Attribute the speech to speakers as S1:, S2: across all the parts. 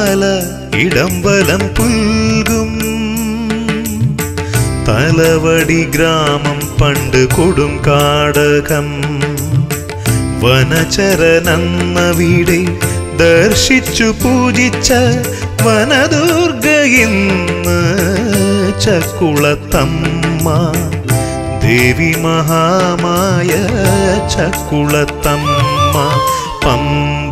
S1: മണിമല ഇടംബലം പുൽകും തലവടി ഗ്രാമം പണ്ട് കൊടും കാടകം വനചരനെന്ന വീടെ ദർശിച്ചു പൂജിച്ച വനദുർഗ ഇന്ന് ചക്കുളത്തമ്മ ദേവി മഹാമായ ചക്കുളത്തമ്മ പമ്പ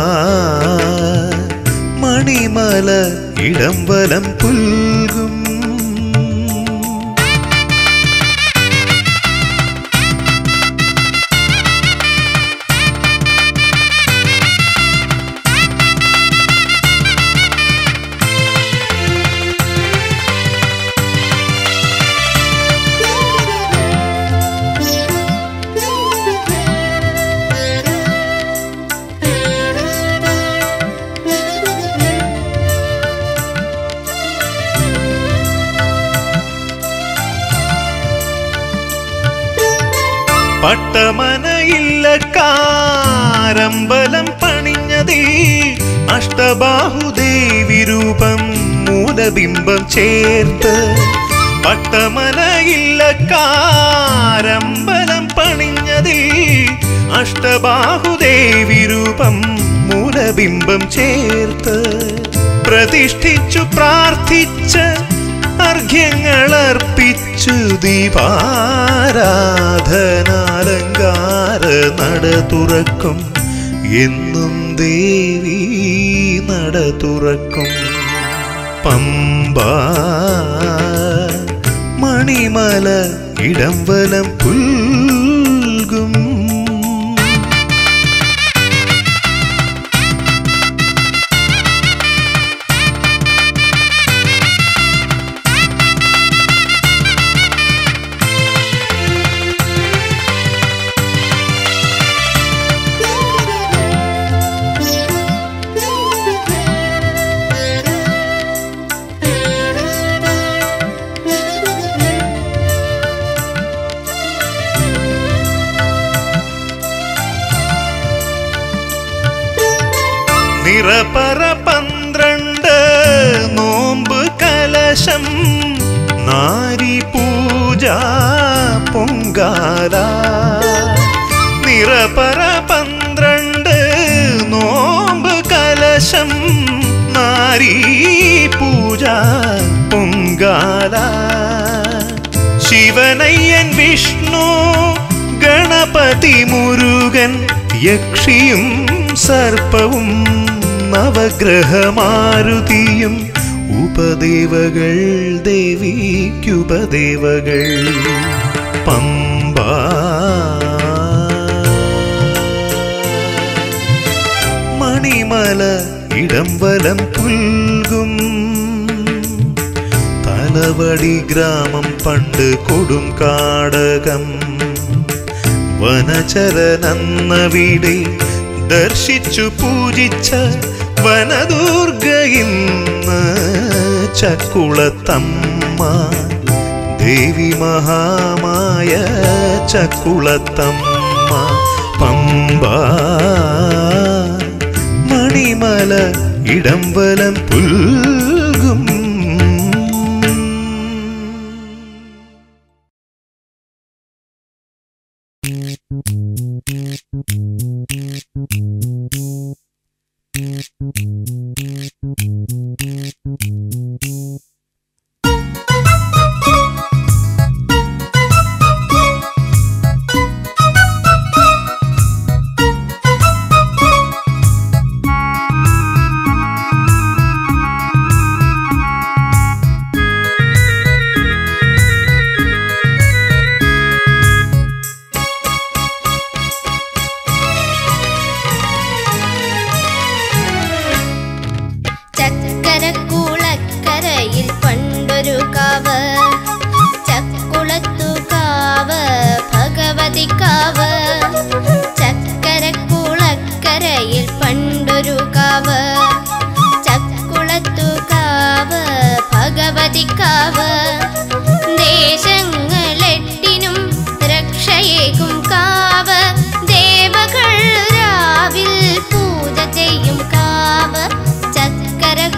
S1: മണിമല ഇടംബലം പുൽകും പട്ടമനയില്ലക്കാരമ്പലം പണിഞ്ഞതിൽ അഷ്ടബാഹുദേവി രൂപം മൂലബിംബം ചേർത്ത് പട്ടമനയില്ലക്കാരമ്പലം പണിഞ്ഞതിൽ അഷ്ടബാഹുദേവി രൂപം മൂലബിംബം ചേർത്ത് പ്രതിഷ്ഠിച്ചു പ്രാർത്ഥിച്ച് അർഘ്യങ്ങൾ അർപ്പിച്ചു ദീപാരാധനാലങ്കാര നട തുറക്കും എന്നും ദേവി നട തുറക്കും പമ്പ മണിമല ഇടംവലം പുൽകും നിറപറ പന്ത്രണ്ട് നോമ്പ് കലശം നാരി പൂജ പൊങ്കാല നിറപറ പന്ത്രണ്ട് നോമ്പ് കലശം നാരി പൂജ പൊങ്കാല ശിവനയ്യൻ വിഷ്ണു ഗണപതി മുരുകൻ യക്ഷിയും സർപ്പവും നവഗ്രഹമാരുതിയും ഉപദേവകൾ ദേവിക്കുപദേവകൾ പമ്പ മണിമല ഇടംവലം പുൽകും തലവടി ഗ്രാമം പണ്ട് കൊടും കാടകം വനചരനെന്ന വീടെ ദർശിച്ചു പൂജിച്ച വനദുർഗ ഇന്ന് ചക്കുളത്തമ്മ ദേവി മഹാമായ ചക്കുളത്തമ്മ പമ്പ മണിമല ഇടംവലം പുൽകും
S2: ചക്കരക്കുളക്കരയിൽ പണ്ടൊരു കാവ് ചക്കുളത്തു കാവ് ഭഗവതി കാവ് ചക്കരക്കുളക്കരയിൽ പണ്ടൊരു കാവ് ചക്കുളത്തു കാവ് ഭഗവതി കാവ് ദേശങ്ങളെട്ടിനും രക്ഷയേകും കാവ് ദേവകൾ രാവിൽ പൂജ ചെയ്യും കാവ് ചക്കര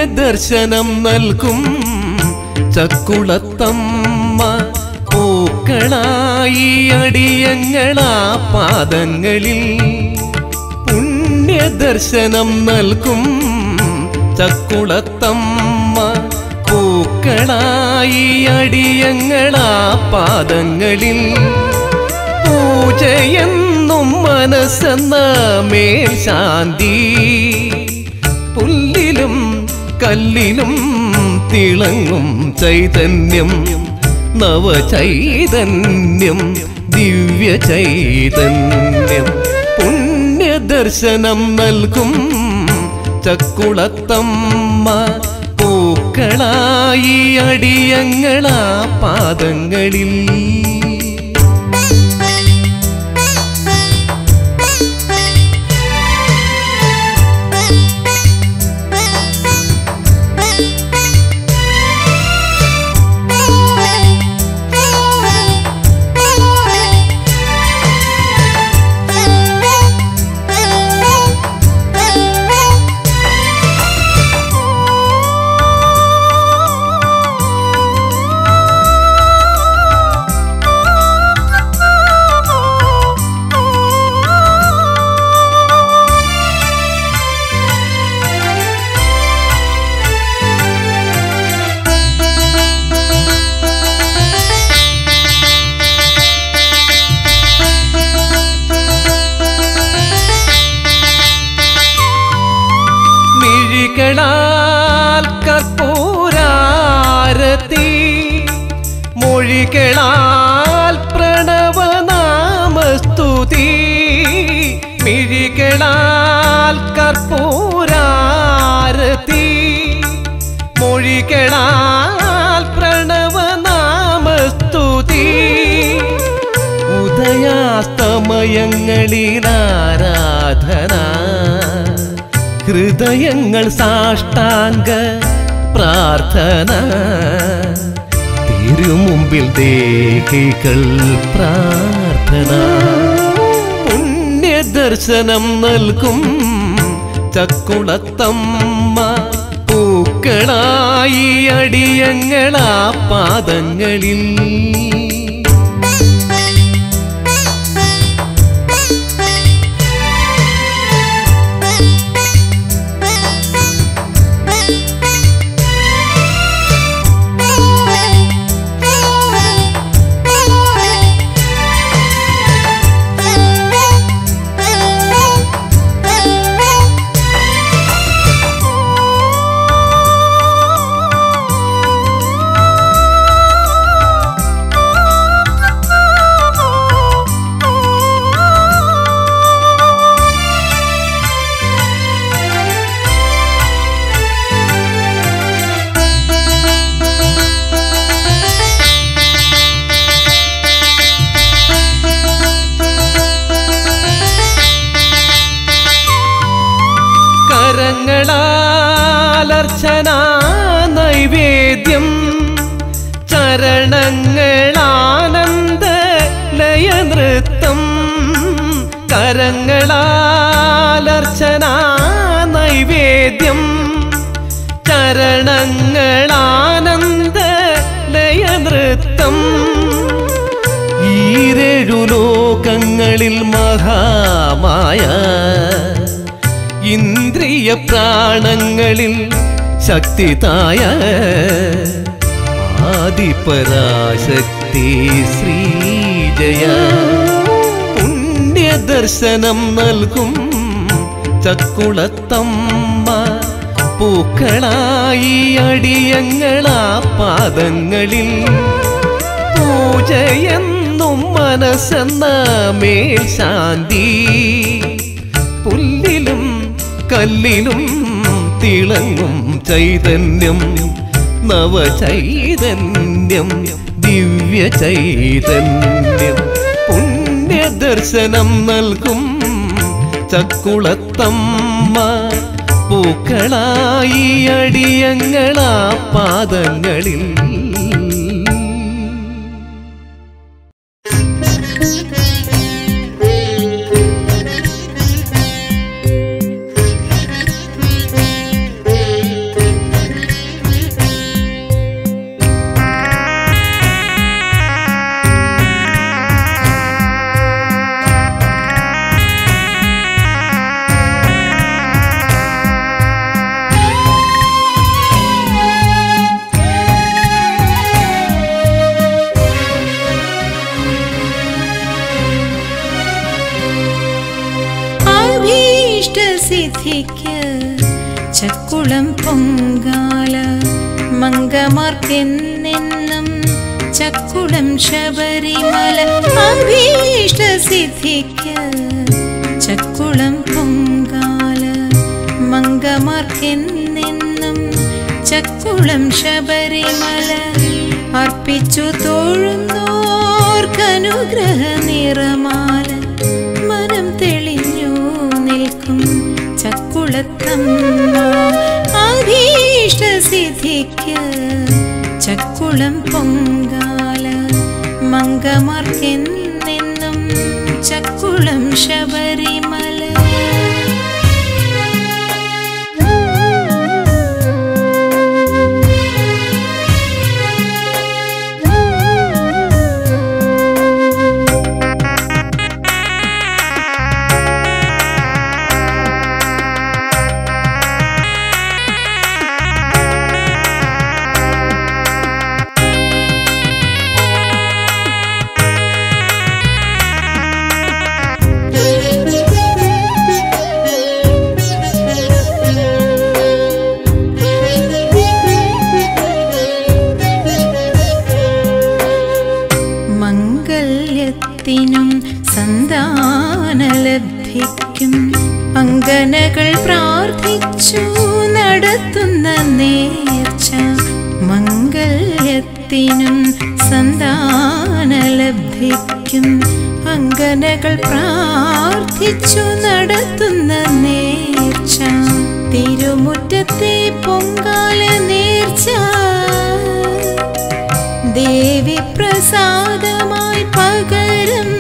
S3: പുണ്യദർശനം നൽകും ചക്കുളത്തമ്മ പൂക്കളായി അടിയങ്ങളാ പാദങ്ങളിൽ പുണ്യദർശനം നൽകും ചക്കുളത്തമ്മ പൂക്കളായി അടിയങ്ങളാ പാദങ്ങളിൽ പൂജയെന്നും മനസ്സെന്ന മേൽ ശാന്തി പുല്ലിലും കല്ലിലും തിളങ്ങും ചൈതന്യം നവചൈതന്യം ദിവ്യ ചൈതന്യം പുണ്യദർശനം നൽകും ചക്കുളത്തമ്മ പൂക്കളായി അടിയങ്ങളാ പാദങ്ങളിൽ മിഴികളാൽ കർപ്പൂരാരതി മൊഴികളാൽ പ്രണവനാമസ്തുതി മിഴികളാൽ കർപ്പൂരാരതി മൊഴികളാൽ പ്രണവനാമസ്തുതി ഉദയാസ്തമയങ്ങളിലാരാധന ഹൃദയങ്ങൾ സാഷ്ടാംഗ പ്രാർത്ഥന തിരുമുമ്പിൽ ദേഹികൾ പ്രാർത്ഥന പുണ്യദർശനം നൽകും ചക്കുളത്തമ്മ പൂക്കളായി അടിയങ്ങളാ പാദങ്ങളിൽ കരങ്ങളാലർച്ചന നൈവേദ്യം ചരണങ്ങളാനന്ദ ലയനൃത്തം കരങ്ങളാലർച്ചന നൈവേദ്യം ചരണങ്ങളാനന്ദ ലയനൃത്തം ഈരേഴു ലോകങ്ങളിൽ മഹാമായ ഇന്ദ്രിയ പ്രാണങ്ങളിൽ ശക്തിതായ ആദിപരാശക്തി ശ്രീജയ പുണ്യദർശനം നൽകും ചക്കുളത്തമ്മ പൂക്കളായി അടിയങ്ങളാ പാദങ്ങളിൽ പൂജയെന്നും മനസ്സെന്ന മേൽ ശാന്തി പുല്ലിലും കല്ലിലും തിളങ്ങും ചൈതന്യം നവചൈതന്യം ദിവ്യ ചൈതന്യം പുണ്യദർശനം നൽകും ചക്കുളത്തമ്മ പൂക്കളായി അടിയങ്ങളാ പാദങ്ങളിൽ
S2: Thank you.
S4: സിദ്ധിക്ക് ചക്കുളം പൊങ്കാല മംഗമാർക്കെന്നെന്നും ചക്കുളം ശബരിമല അഭീഷ്ട സിദ്ധിക്ക് ചക്കുളം പൊങ്കാല മംഗമാർക്കെന്നെന്നും ചക്കുളം ശബരിമല അർപ്പിച്ചു തോഴുന്നോർക്കനുഗ്രഹ നിറമാല മനം തെളിഞ്ഞു നിൽക്കും ചക്കുളത്തമ്മ അഭീഷ്ട സിദ്ധിക്ക് ചക്കുളം പൊങ്കാല മംഗമാർക്കെന്നെന്നും ചക്കുളം ശബരിമല മംഗല്യത്തിനും സന്താനലബ്ധിക്കും അങ്കനകൾ പ്രാർത്ഥിച്ചു നടത്തുന്ന നേർച്ച മംഗല്യത്തിനും സന്താനലബ്ധിക്കും അങ്കനകൾ പ്രാർത്ഥിച്ചു നടത്തുന്ന നേർച്ച തിരുമുറ്റത്തെ പൊങ്കാല നേർച്ച ദേവി പ്രസാദമായി പകരം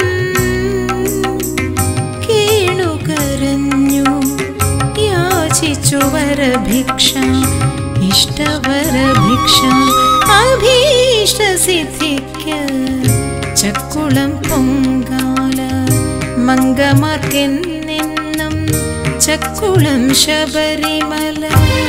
S4: കേണുകരഞ്ഞു യാചിച്ചു വരഭിക്ഷ ഇഷ്ടവരഭിക്ഷ അഭീഷ്ട സിദ്ധിക്ക് ചക്കുളം പൊങ്കാല മംഗമാർക്കെന്നെന്നും ചക്കുളം ശബരിമല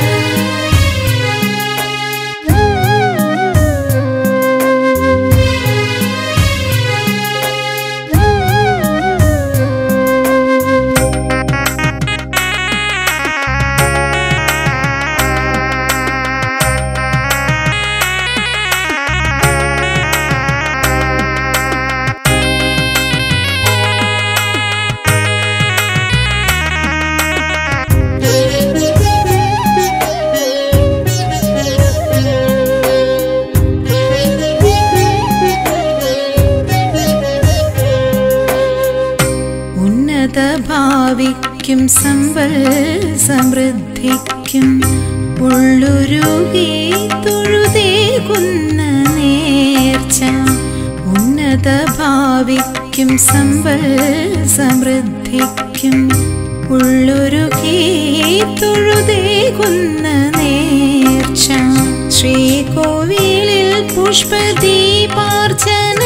S4: ഉന്നത ഭാവിക്കും സമ്പൽ സമൃദ്ധിക്കും ഉള്ളുരുകി തൊഴുതേകുന്ന നേർച്ച ഉന്നത ഭാവിക്കും സമ്പൽ സമൃദ്ധിക്കും ഉള്ളുരുകി തൊഴുതേകുന്ന നേർച്ച ശ്രീകോവിലിൽ പുഷ്പദീപാർച്ചന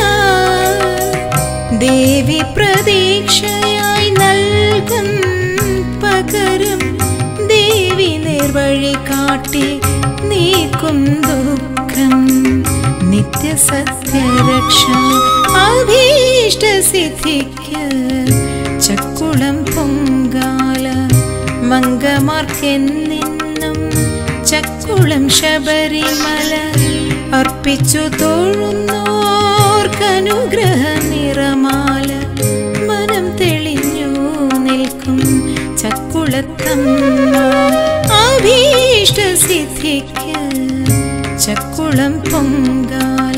S4: ദേവി പ്രതീക്ഷയായി നൽകും പകരം ദേവി നിർവഴി കാട്ടി നീക്കും ദുഃഖം നിത്യസത്യരക്ഷ അഭീഷ്ട സിദ്ധിക്ക് ചക്കുളം പൊങ്കാല മംഗമാർക്കെന്നെന്നും ചക്കുളം ശബരിമല അർപ്പിച്ചു തോഴുന്നോർക്കനുഗ്രഹ നിറമാല മനം തെളിഞ്ഞു നിൽക്കും ചക്കുളത്തമ്മ അഭീഷ്ട സിദ്ധിക്ക് ചക്കുളം പൊങ്കാല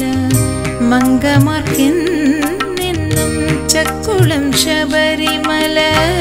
S4: മംഗമാർക്കെന്നെന്നും ചക്കുളം ശബരിമല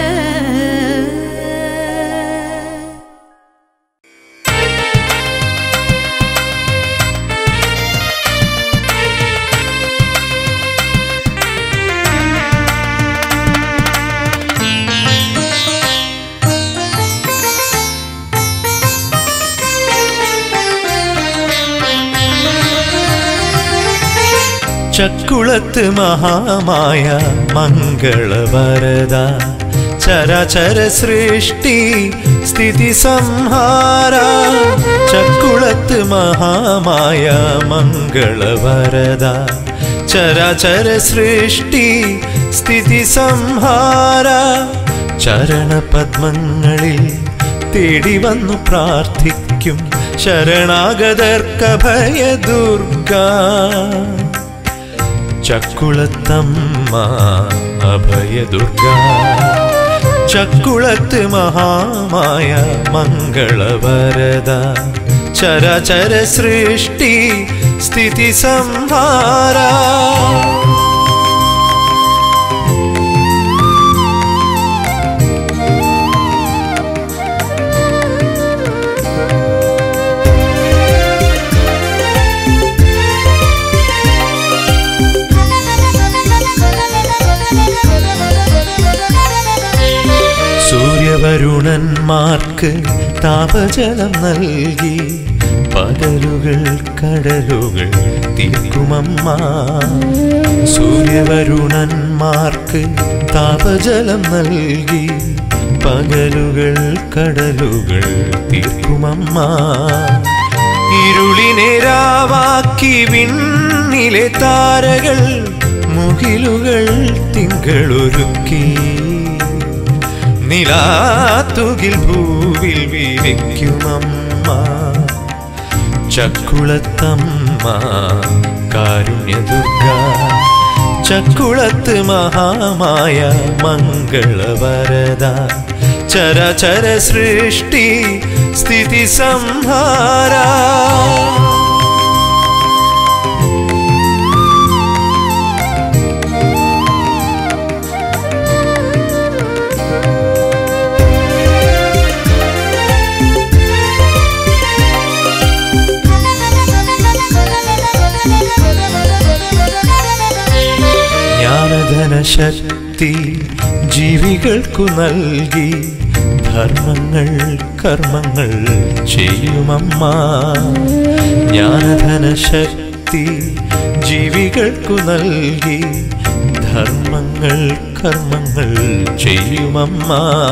S1: ചക്കുളത്ത് മഹാമായ മംഗളവരദ ചരചര സൃഷ്ടി സ്ഥിതി സംഹാര ചക്കുളത്ത് മഹാമായ മംഗളവരദ ചരചര സൃഷ്ടി സ്ഥിതി സംഹാര ചരണപദ്മങ്ങളിൽ തേടി വന്നു പ്രാർത്ഥിക്കും ശരണാഗതർക്കഭയ ദുർഗ ചക്കുളത്തമ്മ അഭയ ദുർഗ ചക്കുളത്ത് മഹാമായ മംഗളവരദ ചരചര സൃഷ്ടി സ്ഥിതി സംഹാര സൂര്യവരുണന്മാർക്ക് താപജലം നൽകി പകലുകൾ കടലുകൾ തീർക്കുമമ്മ സൂര്യവരുണന്മാർക്ക് താപജലം നൽകി പകലുകൾ കടലുകൾ തീർക്കുമമ്മ ഇരുളിനെ രാവാക്കി വിണ്ണിലെ താരകൾ മുകിലുകൾ തിങ്കളൊരുക്കി നിലാത്തുകിൽ ഭൂവിൽ വിരിക്കുമമ്മ ചക്കുളത്തമ്മ കാരുണ്യദുർഗ ചക്കുളത്ത് മഹാമായ മംഗളവരദ ചരചര സൃഷ്ടി സ്ഥിതി സംഹാര ജ്ഞാനധനശക്തി ജീവികൾക്കു നൽകി ധർമ്മങ്ങൾ കർമ്മങ്ങൾ ചെയ്യുമമ്മ ജ്ഞാനധനശക്തി ജീവികൾക്കു നൽകി ധർമ്മങ്ങൾ കർമ്മങ്ങൾ ചെയ്യുമമ്മ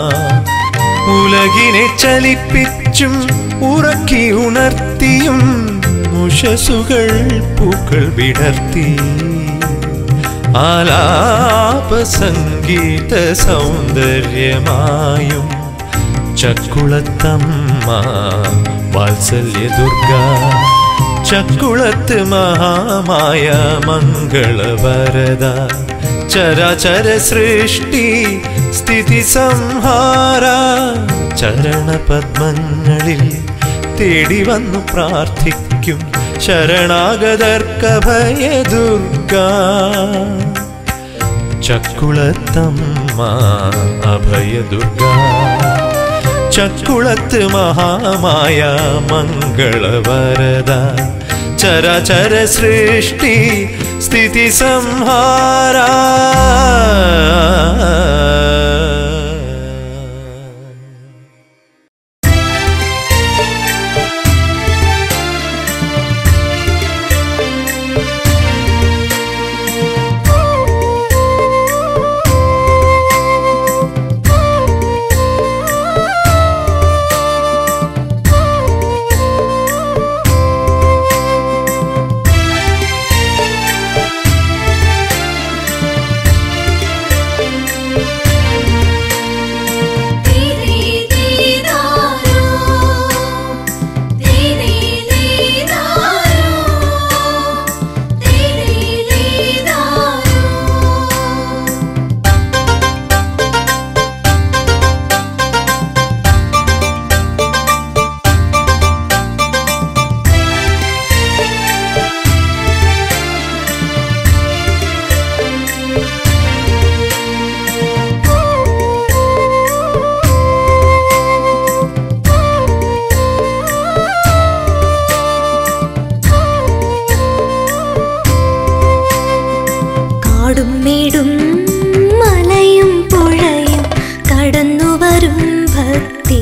S1: ഉലകിനെ ചലിപ്പിച്ചും ഉറക്കി ഉണർത്തിയും ഉഷസുകൾ പൂക്കൾ വിടർത്തി ആലാപ സംഗീത സൗന്ദര്യമായും ചക്കുളത്തമ്മ വാത്സല്യ ദുർഗ ചക്കുളത്ത് മഹാമായ മംഗളവരദ ചരചര സൃഷ്ടി സ്ഥിതി സംഹാര ചരണപദ്മങ്ങളിൽ തേടി വന്നു പ്രാർത്ഥിക്കും ശരണാഗതർക്കഭയ ദുർഗ ചക്കുളത്തമ്മ അഭയ ദുർഗ ചക്കുളത്ത് മഹാമായ മംഗളവരദ ചരചര സൃഷ്ടി സ്ഥിതി സംഹാര
S2: ദീദി ദീദാരോ ദീദി ദീദാരോ ദീദി ദീദാരോ
S5: കാടും മേടും മലയും പുഴയും കടന്നു വരും ഭക്തി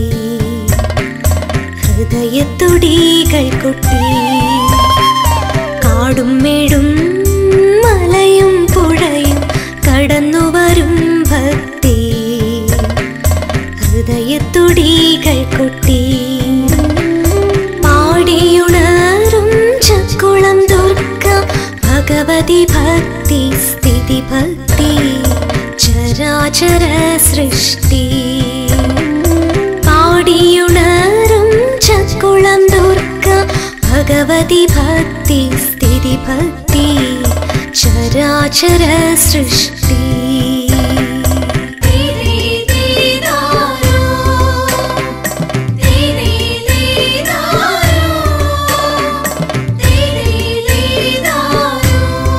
S5: ഹൃദയത്തുടികൾ കൊട്ടി കാടും മേടും മലയും പുഴയും കടന്നു വരും ഭക്തി ഹൃദയത്തുടികൾ കൊട്ടി പാടിയുണരും ചക്കുളം ദുർഗ ഭഗവതി ഭക്തി സ്ഥിതി ഭക്തി ചരാ ചരാചര സൃഷ്ടി പാടിയുണരും ചക്കുളം ദുർഗ ഭഗവതി ഭക്തി സ്ഥിതി ഭക്തി ചരാചര സൃഷ്ടി
S2: तेरे दीदारो तेरे दीदारो तेरे दीदारो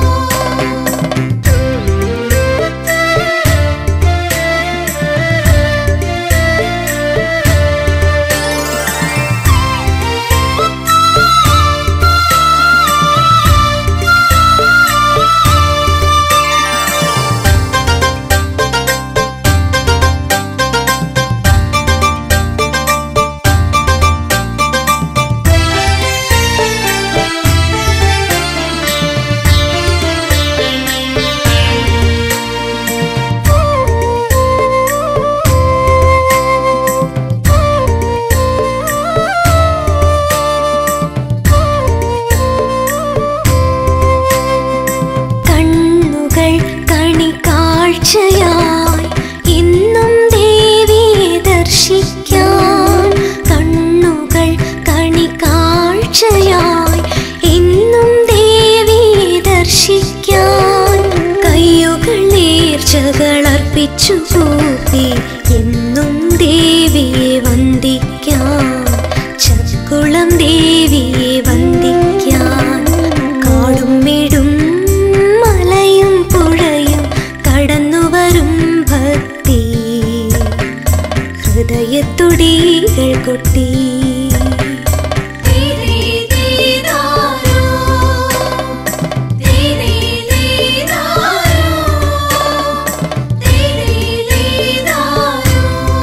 S5: കണ്ണുകൾ കണി കാഴ്ചയായി ഇന്നും ദേവിയെ ദർശിക്കാൻ കണ്ണുകൾ കണി കാഴ്ചയായി ഇന്നും ദേവിയെ ദർശിക്കാൻ കയ്യുകൾ നേർച്ചകൾ അർപ്പിച്ചു കൂപ്പി എന്നും ദേവിയെ വന്ദിക്കാൻ ചക്കുളം ദേവിയെ വന്ദിക്കാൻ കാടും മേടും മലയും പുഴയും കടന്നുവരും ഭക്തി ഹൃദയത്തുടികൾ കൊട്ടി
S2: तेरे दीदारो तेरे दीदारो तेरे दीदारो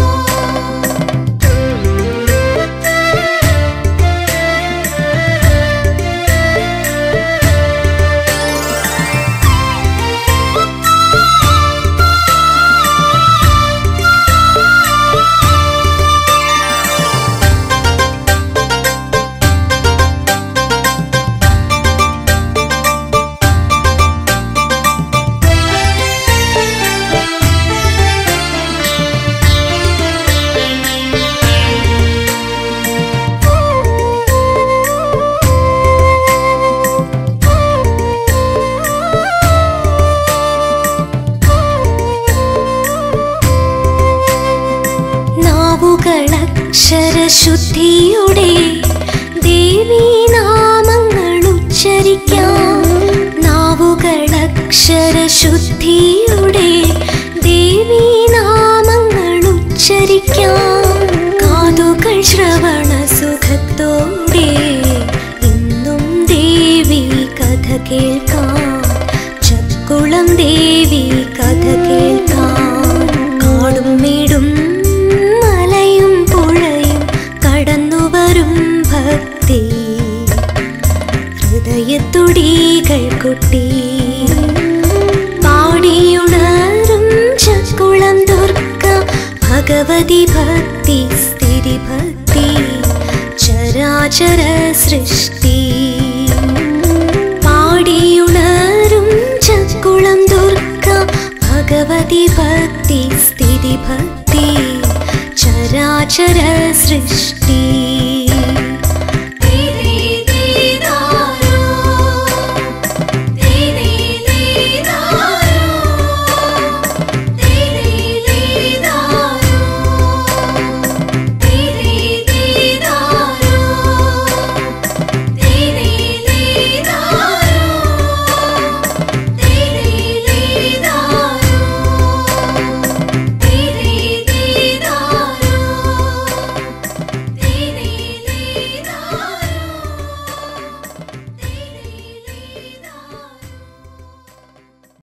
S5: നാവുകളക്ഷരശുദ്ധിയുടെ ദേവീ നാമങ്ങൾ ഉച്ചരിക്കാം നാവുകളക്ഷരശുദ്ധിയുടെ ദേവീ നാമങ്ങൾ ഉച്ചരിക്കാം കാതുകൾ ശ്രവണ സുഖത്തോടെ ഇന്നും ദേവി കഥ കേൾക്കാം ചക്കുളം ദേവി കഥ കേൾക്കാം കാടും മേടും മലയും പുഴയും കടന്നുവരും ഭക്തി ഹൃദയത്തുടികൾ കൊട്ടി പാടിയുണരും ചക്കുളം ദുർഗ ഭഗവതി ഭക്തി സ്ഥിതി ഭക്തി ചരാചര സൃഷ്ടി പാടിയുണരും ചക്കുളം ദുർഗ ഭഗവതി ഭക്തി സ്ഥിതി ഭക്തി ചരാചര സൃഷ്ടി